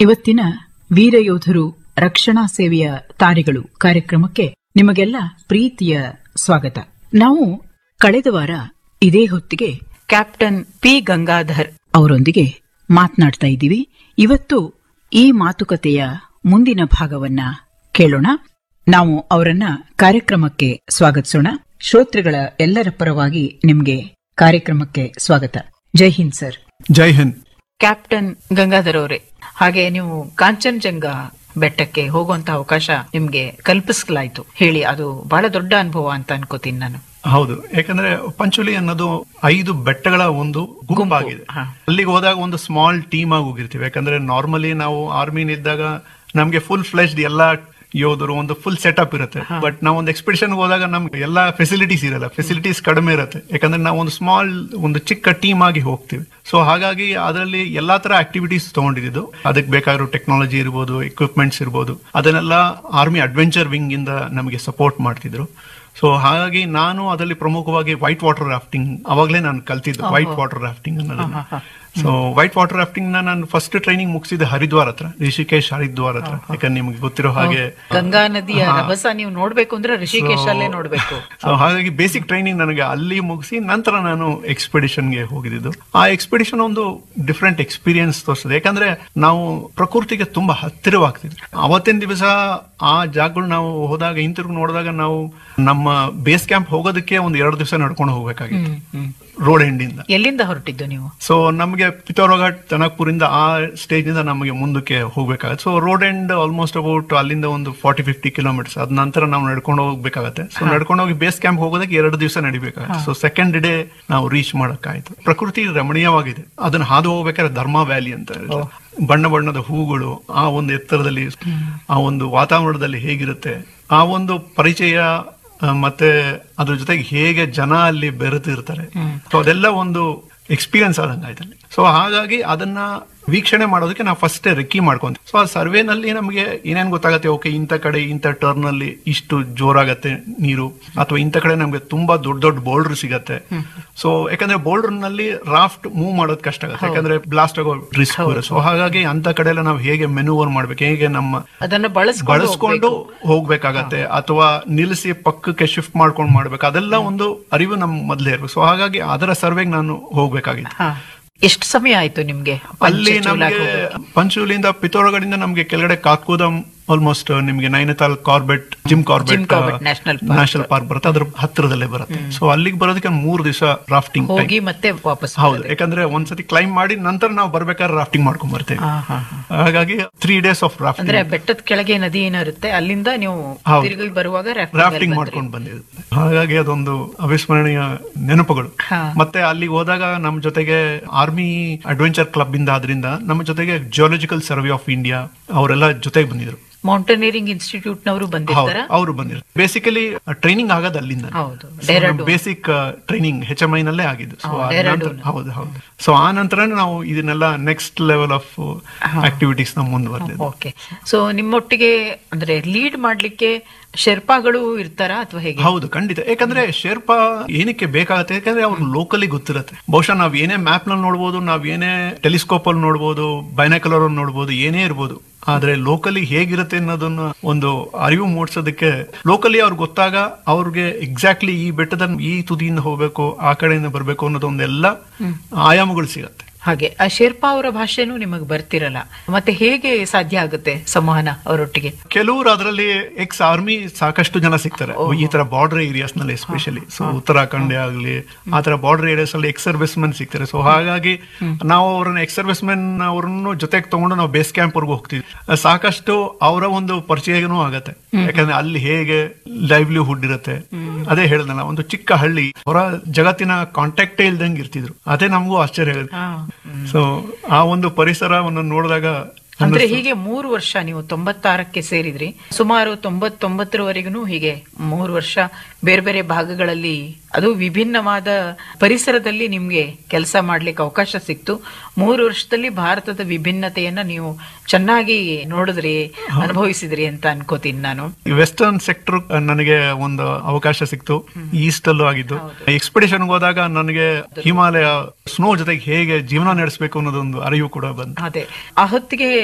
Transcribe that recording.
ಇವತ್ತಿನ ವೀರಯೋಧರು ರಕ್ಷಣಾ ಸೇವೆಯ ತಾರೆಗಳು ಕಾರ್ಯಕ್ರಮಕ್ಕೆ ನಿಮಗೆಲ್ಲ ಪ್ರೀತಿಯ ಸ್ವಾಗತ ನಾವು ಕಳೆದ ವಾರ ಇದೇ ಹೊತ್ತಿಗೆ ಕ್ಯಾಪ್ಟನ್ ಪಿ ಗಂಗಾಧರ್ ಅವರೊಂದಿಗೆ ಮಾತನಾಡ್ತಾ ಇದ್ದೀವಿ ಇವತ್ತು ಈ ಮಾತುಕತೆಯ ಮುಂದಿನ ಭಾಗವನ್ನ ಕೇಳೋಣ ನಾವು ಅವರನ್ನ ಕಾರ್ಯಕ್ರಮಕ್ಕೆ ಸ್ವಾಗತಿಸೋಣ ಶ್ರೋತೃಗಳ ಎಲ್ಲರ ಪರವಾಗಿ ನಿಮಗೆ ಕಾರ್ಯಕ್ರಮಕ್ಕೆ ಸ್ವಾಗತ ಜೈ ಹಿಂದ್ ಸರ್ ಜೈ ಹಿಂದ್ ಕ್ಯಾಪ್ಟನ್ ಗಂಗಾಧರ್ ಅವರೇ ಹಾಗೆ ನೀವು ಕಾಂಚನಜಂಗಾ ಬೆಟ್ಟಕ್ಕೆ ಹೋಗುವಂತ ಅವಕಾಶ ನಿಮ್ಗೆ ಕಲ್ಪಿಸಲಾಯ್ತು ಹೇಳಿ ಅದು ಬಹಳ ದೊಡ್ಡ ಅನುಭವ ಅಂತ ಅನ್ಕೋತೀನಿ ನಾನು ಹೌದು ಯಾಕಂದ್ರೆ ಪಂಚುಲಿ ಅನ್ನೋದು ಐದು ಬೆಟ್ಟಗಳ ಒಂದು ಗುಂಪಾಗಿದೆ ಹಾ. ಅಲ್ಲಿಗೆ ಹೋದಾಗ ಒಂದು ಸ್ಮಾಲ್ ಟೀಮ್ ಆಗಿ ಹೋಗಿರ್ತೀವಿ ಯಾಕಂದ್ರೆ ನಾರ್ಮಲಿ ನಾವು ಆರ್ಮಿನಿದ್ದಾಗ ನಮ್ಗೆ ಫುಲ್ ಫ್ಲೆಶ್ಡ್ ಎಲ್ಲಾ ಯೋಧರು ಒಂದು ಫುಲ್ ಸೆಟಪ್ ಇರುತ್ತೆ ಬಟ್ ನಾವು ಒಂದು ಎಕ್ಸ್ಪಿಡಿಷನ್ ಹೋದಾಗ ನಮ್ಗೆ ಎಲ್ಲಾ ಫೆಸಿಲಿಟೀಸ್ ಇರಲ್ಲ ಫೆಸಿಲಿಟೀಸ್ ಕಡಿಮೆ ಇರುತ್ತೆ ಯಾಕಂದ್ರೆ ನಾವು ಒಂದು ಸ್ಮಾಲ್ ಒಂದು ಚಿಕ್ಕ ಟೀಮ್ ಆಗಿ ಹೋಗ್ತೀವಿ ಸೊ ಹಾಗಾಗಿ ಅದರಲ್ಲಿ ಎಲ್ಲಾ ತರ ಆಕ್ಟಿವಿಟೀಸ್ ತಗೊಂಡಿದ್ದು ಅದಕ್ಕೆ ಬೇಕಾಗಿರೋ ಟೆಕ್ನಾಲಜಿ ಇರ್ಬೋದು ಎಕ್ವಿಪ್ಮೆಂಟ್ಸ್ ಇರ್ಬೋದು ಅದನ್ನೆಲ್ಲ ಆರ್ಮಿ ಅಡ್ವೆಂಚರ್ ವಿಂಗ್ ಇಂದ ನಮಗೆ ಸಪೋರ್ಟ್ ಮಾಡ್ತಿದ್ರು ಸೊ ಹಾಗಾಗಿ ನಾನು ಅದರಲ್ಲಿ ಪ್ರಮುಖವಾಗಿ ವೈಟ್ ವಾಟರ್ ರಾಫ್ಟಿಂಗ್ ಅವಾಗಲೇ ನಾನು ಕಲ್ತಿದ್ದು ವೈಟ್ ವಾಟರ್ ರಾಫ್ಟಿಂಗ್ ಅನ್ನೋದನ್ನ ಸೊ ವೈಟ್ ವಾಟರ್ ರಾಫ್ಟಿಂಗ್ ನ ನಾನು ಫಸ್ಟ್ ಟ್ರೈನಿಂಗ್ ಮುಗಿಸಿದ್ದು ಹರಿದ್ವಾರ್ ಹತ್ರ ರಿಷಿಕೇಶ್ ಹರಿದ್ವಾರ್ ಹತ್ರ ಯಾಕಂದ್ರೆ ನಿಮ್ಗೆ ಗೊತ್ತಿರೋ ಹಾಗೆ ಗಂಗಾ ನದಿಯ ರಭಸ ನೀವು ನೋಡ್ಬೇಕು ಅಂದ್ರೆ ಋಷಿಕೇಶ್ ಅಲ್ಲೇ ನೋಡ್ಬೇಕು ಸೊ ಹಾಗಾಗಿ ಬೇಸಿಕ್ ಟ್ರೈನಿಂಗ್ ನನಗೆ ಅಲ್ಲಿ ಮುಗಿಸಿ ನಂತರ ನಾನು expedition ಗೆ ಹೋಗಿದ್ದು ಆ ಎಕ್ಸ್ಪಿಡಿಷನ್ ಒಂದು ಡಿಫ್ರೆಂಟ್ ಎಕ್ಸ್ಪೀರಿಯನ್ಸ್ ತೋರಿಸ್ತದೆ ಯಾಕಂದ್ರೆ ನಾವು ಪ್ರಕೃತಿಗೆ ತುಂಬಾ ಹತ್ತಿರವಾಗ್ತಿದ್ವಿ ಅವತ್ತಿನ ದಿವಸ ಆ ಜಾಗಗಳು ನಾವು ಹೋದಾಗ ಹಿಂತಿರುಗಿ ನೋಡಿದಾಗ ನಾವು ನಮ್ಮ ಬೇಸ್ ಕ್ಯಾಂಪ್ ಹೋಗೋದಕ್ಕೆ ಒಂದು ಎರಡು ದಿವಸ ನಡ್ಕೊಂಡು ಹೋಗ್ಬೇಕಾಗಿತ್ತು ರೋಡ್ ಎಂಡಿಂದ ಎಲ್ಲಿಂದ ಹೊರಟಿದ್ದು ನೀವು ಸೊ ನಮಗೆ ಪಿತೋರಘಾಟ್ ತನಕ್ಪುರಿಂದ ಆ ಸ್ಟೇಜ್ ಇಂದ ನಮಗೆ ಮುಂದಕ್ಕೆ ಹೋಗ್ಬೇಕಾಗತ್ತೆ so road end almost about ಅಲ್ಲಿಂದ ಒಂದು ಫಾರ್ಟಿ ಫಿಫ್ಟಿ ಕಿಲೋಮೀಟರ್ಸ್ ಅದ ನಂತರ ನಾವು ನಡ್ಕೊಂಡು ಹೋಗ್ಬೇಕಾಗತ್ತೆ ಸೊ ನಡ್ಕೊಂಡು ಹೋಗಿ ಬೇಸ್ ಕ್ಯಾಂಪ್ ಹೋಗೋದಕ್ಕೆ ಎರಡು ದಿವಸ ನಡಿಬೇಕಾಗತ್ತೆ ಸೊ ಸೆಕೆಂಡ್ ಡೇ ನಾವು ರೀಚ್ ಮಾಡಕ್ಕಾಯ್ತು ಪ್ರಕೃತಿ ರಮಣೀಯವಾಗಿದೆ ಅದನ್ನ ಹಾದು ಹೋಗ್ಬೇಕಾದ್ರೆ ಧರ್ಮ ವ್ಯಾಲಿ ಅಂತ ಇರುತ್ತೆ. ಬಣ್ಣ ಬಣ್ಣದ ಹೂಗಳು ಆ ಒಂದು ಎತ್ತರದಲ್ಲಿ ಆ ಒಂದು ವಾತಾವರಣದಲ್ಲಿ ಹೇಗಿರುತ್ತೆ ಆ ಒಂದು ಪರಿಚಯ ಆ, ಮತ್ತೆ ಅದ್ರ ಜೊತೆಗೆ ಹೇಗೆ ಜನ ಅಲ್ಲಿ ಬೆರೆತಿರ್ತಾರೆ ಸೊ ಅದೆಲ್ಲ ಒಂದು ಎಕ್ಸ್ಪೀರಿಯನ್ಸ್ ಆದಂಗೆ ಆಯ್ತಲ್ಲಿ ಸೊ ಹಾಗಾಗಿ ಅದನ್ನ ವೀಕ್ಷಣೆ ಮಾಡೋದಕ್ಕೆ ನಾವು ಫಸ್ಟ್ ರೆಕ್ಕಿ ಮಾಡ್ಕೊಂತೀವಿ ಸೊ ಆ ಸರ್ವೆನಲ್ಲಿ ನಮಗೆ ಏನೇನ್ ಗೊತ್ತಾಗತ್ತೆ ಓಕೆ ಇಂಥ ಕಡೆ ಇಂಥ ಟರ್ನ್ ಅಲ್ಲಿ ಇಷ್ಟು ಜೋರಾಗತ್ತೆ ನೀರು ಅಥವಾ ಇಂಥ ಕಡೆ ನಮ್ಗೆ ತುಂಬಾ ದೊಡ್ಡ ದೊಡ್ಡ ಬೋಲ್ಡರ್ ಸಿಗತ್ತೆ ಸೊ ಯಾಕಂದ್ರೆ ಬೋಲ್ಡರ್ ನಲ್ಲಿ ರಾಫ್ಟ್ ಮೂವ್ ಮಾಡೋದು ಕಷ್ಟ ಆಗುತ್ತೆ ಯಾಕಂದ್ರೆ ಬ್ಲಾಸ್ಟ್ ಆಗೋ ರಿಸ್ಕ್ ಸೊ ಹಾಗಾಗಿ ಅಂತ ಕಡೆ ಎಲ್ಲ ನಾವು ಹೇಗೆ ಮೆನುವರ್ ಮಾಡ್ಬೇಕು ಹೇಗೆ ನಮ್ಮ ಅದನ್ನ ಬಳಸ್ಕೊಂಡು ಬಳಸ್ಕೊಂಡು ಹೋಗ್ಬೇಕಾಗತ್ತೆ ಅಥವಾ ನಿಲ್ಲಿಸಿ ಪಕ್ಕಕ್ಕೆ ಶಿಫ್ಟ್ ಮಾಡ್ಕೊಂಡು ಮಾಡ್ಬೇಕು ಅದೆಲ್ಲ ಒಂದು ಅರಿವು ನಮ್ ಮೊದಲೇ ಇರ್ಬೇಕು ಸೊ ಹಾಗಾಗಿ ಅದರ ಸರ್ವೆಗೆ ನಾನು ಹೋಗ್ಬೇಕಾಗಿತ್ತು ಹಾ. ಎಷ್ಟು ಸಮಯ ಆಯ್ತು ನಿಮ್ಗೆ ಅಲ್ಲಿ ಪಂಚಚೂಲಾಗ್ ನಮ್ಗೆ ಹೋಗೋಕೆ? ಪಂಚೂಲಿಂದ ಪಿತೋರಗಡಿಂದ ನಮ್ಗೆ ಕೆಳಗಡೆ ಕಾತ್ಕೂದಂ ಆಲ್ಮೋಸ್ಟ್ ನಿಮ್ಗೆ Nainital Corbett Jim Corbett Jim Corbett national park. National park ಬರುತ್ತೆ ಅದ್ರ ಹತ್ತಿರದಲ್ಲೇ ಬರುತ್ತೆ ಸೊ ಅಲ್ಲಿಗೆ ಬರೋದಕ್ಕೆ ಮೂರು ದಿವಸ ರಾಫ್ಟಿಂಗ್ ಹೋಗಿ ಮತ್ತೆ ವಾಪಸ್ ಹೌದು ಯಾಕಂದ್ರೆ ಒಂದ್ಸತಿ ಕ್ಲೈಮ್ ಮಾಡಿ ನಂತರ ನಾವು ಬರ್ಬೇಕಾದ್ರೆ ರಾಫ್ಟಿಂಗ್ ಮಾಡ್ಕೊಂಡ್ ಬರ್ತೇವೆ ಹಾ, ಹಾ, ಹಾ. ಹಾಗಾಗಿ ತ್ರೀ ಡೇಸ್ ಆಫ್ ರಾಫ್ಟಿಂಗ್ ಅಂದ್ರೆ ಬೆಟ್ಟದ ಕೆಳಗೆ ನದಿ ಏನೋ ಇರುತ್ತೆ ಅಲ್ಲಿಂದ ನೀವು ಹೌದು. ತಿರುಗಿ ಬರುವಾಗ ರಾಫ್ಟಿಂಗ್ ಮಾಡ್ಕೊಂಡು ಬಂದಿದ್ದು ಹಾಗಾಗಿ ಅದೊಂದು ಅವಿಸ್ಮರಣೀಯ ನೆನಪುಗಳು ಹಾ. ಮತ್ತೆ ಅಲ್ಲಿಗೆ ಹೋದಾಗ ನಮ್ಮ ಜೊತೆಗೆ ಆರ್ಮಿ ಅಡ್ವೆಂಚರ್ ಕ್ಲಬ್ ಇಂದ ಆದ್ರಿಂದ ನಮ್ಮ ಜೊತೆಗೆ ಜಿಯೋಲಜಿಕಲ್ ಸರ್ವೆ ಆಫ್ ಇಂಡಿಯಾ ಅವರೆಲ್ಲ ಜೊತೆಗೆ ಬಂದಿದ್ರು ಮೌಂಟೇನಿಯರಿಂಗ್ ಇನ್ಸ್ಟಿಟ್ಯೂಟ್ ನವರು ಬಂದಿರ್ತಾರ ಅವರು ಬಂದಿದ್ರು ಬೇಸಿಕಲಿ ಟ್ರೈನಿಂಗ್ ಆಗೋದು ಅಲ್ಲಿಂದ ಹೌದು, Dehradun. Basic training H M I ನಲ್ಲೇ ಆಗಿದ್ದು ಸೊ ಹೌದು, ಡೆಹ್ರಾಡೂನ್. ಹೌದು ಹೌದು ಸೊ ಆ ನಂತರ ನಾವು ಇದನ್ನೆಲ್ಲ ನೆಕ್ಸ್ಟ್ ಲೆವೆಲ್ ಆಫ್ ಆಕ್ಟಿವಿಟೀಸ್ ನಾವು ಮುಂದುವರೆದಿದ್ದು ಓಕೆ ಸೊ ನಿಮ್ಮೊಟ್ಟಿಗೆ ಅಂದ್ರೆ ಲೀಡ್ ಮಾಡ್ಲಿಕ್ಕೆ ಶೆರ್ಪಾಗಳು ಇರ್ತಾರ ಅಥವಾ ಹೇಗೆ ಹೌದು ಖಂಡಿತ ಯಾಕಂದ್ರೆ ಶೇರ್ಪಾ ಏನಕ್ಕೆ ಬೇಕಾಗತ್ತೆ ಯಾಕಂದ್ರೆ ಅವ್ರು ಲೋಕಲಿ ಗೊತ್ತಿರತ್ತೆ ಬಹುಶಃ ನಾವ್ ಏನೇ ಮ್ಯಾಪ್ ನಲ್ಲಿ ನೋಡ್ಬೋದು ನಾವ್ ಏನೇ ಟೆಲಿಸ್ಕೋಪ್ ಅಲ್ಲಿ ನೋಡ್ಬೋದು ಬೈನಾಕುಲರ್ ಅಲ್ಲಿ ನೋಡ್ಬೋದು ಏನೇ ಇರ್ಬೋದು ಆದ್ರೆ ಲೋಕಲಿ ಹೇಗಿರುತ್ತೆ ಅನ್ನೋದನ್ನ ಒಂದು ಅರಿವು ಮೂಡಿಸೋದಕ್ಕೆ ಲೋಕಲಿ ಅವ್ರಿಗೆ ಗೊತ್ತಾಗ ಅವ್ರಿಗೆ ಎಕ್ಸಾಕ್ಟ್ಲಿ ಈ ಬೆಟ್ಟದ ಈ ತುದಿಯಿಂದ ಹೋಗ್ಬೇಕು ಆ ಕಡೆಯಿಂದ ಬರ್ಬೇಕು ಅನ್ನೋದೊಂದೆಲ್ಲ ಆಯಾಮಗಳು ಸಿಗತ್ತೆ ಹಾಗೆ ಆ ಶೇರ್ಪಾ ಅವರ ಭಾಷೆನೂ ನಿಮಗೆ ಬರ್ತಿರಲ್ಲ ಮತ್ತೆ ಹೇಗೆ ಸಾಧ್ಯ ಆಗುತ್ತೆ ಸಂವಹನ ಅವರೊಟ್ಟಿಗೆ ಕೆಲವರು ಅದರಲ್ಲಿ ಎಕ್ಸ್ ಆರ್ಮಿ ಸಾಕಷ್ಟು ಜನ ಸಿಗ್ತಾರೆ ಈ ತರ ಬಾರ್ಡರ್ ಏರಿಯಾಸ್ ನಲ್ಲಿ ಎಸ್ಪೆಷಲಿ ಸೊ ಉತ್ತರಾಖಂಡ ಆಗ್ಲಿ ಆ ತರ ಬಾರ್ಡರ್ ಏರಿಯಾಸ್ ಅಲ್ಲಿ ಎಕ್ಸ್ ಸರ್ವಿಸ್ ಮೆನ್ ಸಿಗ್ತಾರೆ ಸೊ ಹಾಗಾಗಿ ನಾವು ಅವ್ರನ್ನ ಎಕ್ಸ್ ಸರ್ವಿಸ್ ಮೆನ್ ಅವ್ರನ್ನು ಜೊತೆಗೆ ತಗೊಂಡು ನಾವು ಬೇಸ್ ಕ್ಯಾಂಪ್ ವರ್ಗು ಹೋಗ್ತೀವಿ ಸಾಕಷ್ಟು ಅವರ ಒಂದು ಪರಿಚಯನೂ ಆಗತ್ತೆ ಯಾಕಂದ್ರೆ ಅಲ್ಲಿ ಹೇಗೆ ಲೈವ್ಲಿಹುಡ್ ಇರುತ್ತೆ ಅದೇ ಹೇಳ್ದಲ್ಲ ಒಂದು ಚಿಕ್ಕ ಹಳ್ಳಿ ಹೊರ ಜಗತ್ತಿನ ಕಾಂಟ್ಯಾಕ್ಟೇ ಇಲ್ದಂಗೆ ಇರ್ತಿದ್ರು ಅದೇ ನಮಗೂ ಆಶ್ಚರ್ಯ ಆಗುತ್ತೆ ಸೊ ಆ ಒಂದು ಪರಿಸರವನ್ನು ನೋಡಿದಾಗ ಅಂದ್ರೆ ಹೀಗೆ ಮೂರು ವರ್ಷ ನೀವು ತೊಂಬತ್ತಾರಕ್ಕೆ ಸೇರಿದ್ರಿ ಸುಮಾರು ತೊಂಬತ್ತೊಂಬತ್ತರವರೆಗೂ ಹೀಗೆ ಮೂರು ವರ್ಷ ಬೇರೆ ಬೇರೆ ಭಾಗಗಳಲ್ಲಿ ಅದು ವಿಭಿನ್ನವಾದ ಪರಿಸರದಲ್ಲಿ ನಿಮ್ಗೆ ಕೆಲಸ ಮಾಡ್ಲಿಕ್ಕೆ ಅವಕಾಶ ಸಿಕ್ತು ಮೂರು ವರ್ಷದಲ್ಲಿ ಭಾರತದ ವಿಭಿನ್ನತೆಯನ್ನ ನೀವು ಚೆನ್ನಾಗಿ ನೋಡಿದ್ರಿ ಅನುಭವಿಸಿದ್ರಿ ಅಂತ ಅನ್ಕೋತೀನಿ ನಾನು ವೆಸ್ಟರ್ನ್ ಸೆಕ್ಟರ್ ನನಗೆ ಒಂದು ಅವಕಾಶ ಸಿಕ್ತು ಈಸ್ಟ್ ಅಲ್ಲೂ ಆಗಿದ್ದು ಎಕ್ಸ್ಪಿಡಿಷನ್ ಹೋದಾಗ ನನಗೆ ಹಿಮಾಲಯ ಸ್ನೋ ಜೊತೆಗೆ ಹೇಗೆ ಜೀವನ ನಡೆಸಬೇಕು ಅನ್ನೋದೊಂದು ಅರಿವು ಕೂಡ ಬಂತು ಅದೇ ಆ ಹೊತ್ತಿಗೆ